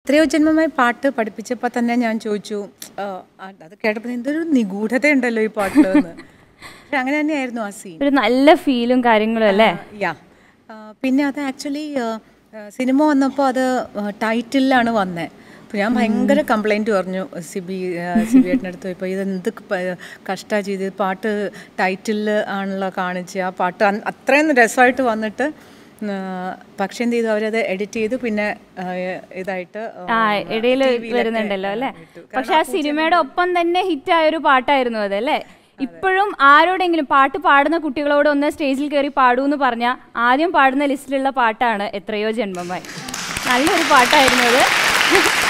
എത്രയോ ജന്മമായി പാട്ട് പഠിപ്പിച്ചപ്പോൾ തന്നെ ഞാൻ ചോദിച്ചു ആ, അത് കേട്ടപ്പോൾ എന്തൊരു നിഗൂഢതയുണ്ടല്ലോ ഈ പാട്ടിൽ എന്ന് പക്ഷെ അങ്ങനെ തന്നെയായിരുന്നു ആ സീൻ ഒരു നല്ല ഫീലും കാര്യങ്ങളും അല്ലേ യാ പിന്നെ അത് ആക്ച്വലി സിനിമ വന്നപ്പോൾ അത് ടൈറ്റിലാണ് വന്നത് അപ്പോൾ ഞാൻ ഭയങ്കര കംപ്ലൈൻറ്റ് പറഞ്ഞു സിബി സിബി ഏട്ടൻ്റെ അടുത്ത് പോയപ്പോൾ ഇത് എന്ത് കഷ്ടമാണ് ചെയ്ത് പാട്ട് ടൈറ്റിൽ ആണല്ലോ കാണിച്ച് ആ പാട്ട് അന്ന് അത്രയും രസമായിട്ട് വന്നിട്ട് ആ, പക്ഷെ എന്ത് ചെയ്തു അവരത് എഡിറ്റ് ചെയ്തു പിന്നെ ആ, ഇതായിട്ട് ആ ഇടയിൽ വരുന്നുണ്ടല്ലോ അല്ലേ പക്ഷെ ആ സിനിമയുടെ ഒപ്പം തന്നെ ഹിറ്റ് ആയ ഒരു പാട്ടായിരുന്നു അത് അല്ലേ ഇപ്പോഴും ആരോടെങ്കിലും പാട്ട് പാടുന്ന കുട്ടികളോട് ഒന്ന് സ്റ്റേജിൽ കയറി പാടൂ എന്ന് പറഞ്ഞാൽ ആദ്യം പാടുന്ന ലിസ്റ്റിലുള്ള പാട്ടാണ് എത്രയോ ജന്മമായി നല്ലൊരു പാട്ടായിരുന്നു അത്